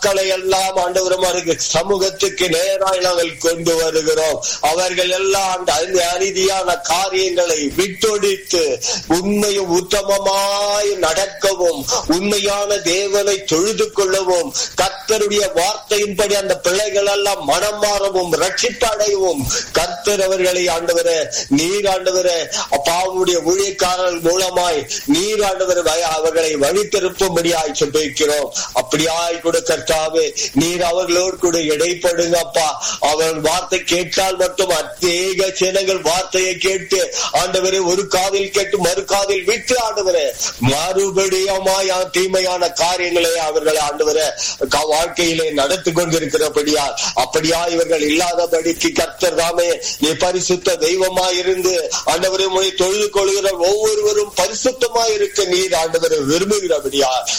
மக்களை எல்லாம் ஆண்டவரமாக சமூகத்துக்கு நேராய் நாங்கள் கொண்டு வருகிறோம் அவர்கள் எல்லாம் அந்த அநீ- அநீதியான காரியங்களை விட்டொழித்து உண்மையும் உத்தமமாய் நடக்கவும் உண்மையான தேவனை தொழுது கொள்ளவும் கர்த்தருடைய வார்த்தையின்படி அந்த பிள்ளைகள் எல்லாம் மனம் மாறவும் ரட்சிப்பு அடையவும் கர்த்தர் அவர்களை ஆண்டவரே நீர் ஆண்டவரே அப்பாவுடைய ஊழியக்காரர்கள் மூலமாய் நீர் ஆண்டவர் அவர்களை வழி திருப்பும்படியாய் சொல்லிருக்கிறோம் அப்படியாய் கூட கர்த்தாவே நீர் அவர்களோடு கூட இடைப்படுங்க அப்பா அவர்கள் வார்த்தை கேட்டால் மட்டும் அநேக ஜனங்கள் வார்த்தையை கேட்டு ஆண்டவரே ஒரு காதில் கேட்டு மறு காதில் விட்டு ஆண்டவரே மறுபடியுமாய் தீமையான காரியங்களை அவர்களை ஆண்டவரே க- வாழ்க்கையிலே நடத்தி கொண்டிருக்கிறபடியா அப்படியா இவர்கள் இல்லாதபடிக்கு கர்த்தர் தாமே நீ பரிசுத்த தெய்வமாய் இருந்து ஆண்டவரை மொழி தொழுது கொள்கிற ஒவ்வொருவரும் பரிசுத்தமாய் இருக்க நீர் ஆண்டவரை விரும்புகிறபடியா